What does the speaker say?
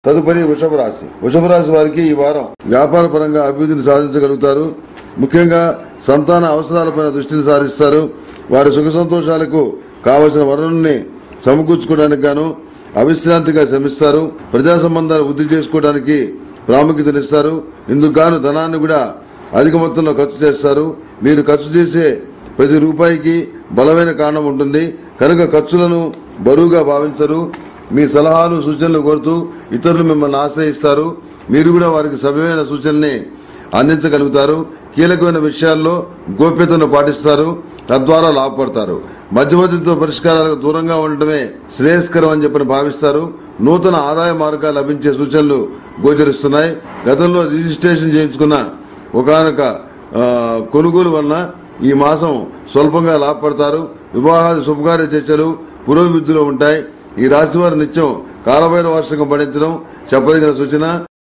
తదుపరి వృషభ రాశి వృషభ రాశి వారికి ఈ వారం వ్యాపార పరంగా అభివృద్ధిని సాధించగలుగుతారు ముఖ్యంగా సంతాన అవసరాలపైన దృష్టిని సారిస్తారు వారి సుఖ సంతోషాలకు కావలసిన వనరుల్ని సమకూర్చుకోవడానికి గాను అవిశ్రాంతిగా శ్రమిస్తారు ప్రజా సంబంధాలు వృద్ధి చేసుకోవడానికి ప్రాముఖ్యతనిస్తారు ఇందుకు గాను ధనాన్ని కూడా అధిక మొత్తంలో ఖర్చు చేస్తారు మీరు ఖర్చు చేసే ప్రతి రూపాయికి బలమైన కారణం ఉంటుంది కనుక ఖర్చులను బరువుగా భావించరు మీ సలహాలు సూచనలు కోరుతూ ఇతరులు మిమ్మల్ని ఆశ్రయిస్తారు మీరు కూడా వారికి సభ్యమైన సూచనల్ని అందించగలుగుతారు కీలకమైన విషయాల్లో గోప్యతను పాటిస్తారు తద్వారా లాభపడతారు మధ్యవర్తితో పరిష్కారాలకు దూరంగా ఉండటమే శ్రేయస్కరం అని చెప్పని భావిస్తారు నూతన ఆదాయ మార్గాలు లభించే సూచనలు గోచరిస్తున్నాయి గతంలో రిజిస్ట్రేషన్ చేయించుకున్న ఒకనొక కొనుగోలు వలన ఈ మాసం స్వల్పంగా లాభపడతారు వివాహాది శుభకార్య చర్చలు పురోభివృద్ధిలో ఉంటాయి ఈ రాశి వారు నిత్యం కాలభైర వార్షికం పఠించడం చెప్పదగిన సూచన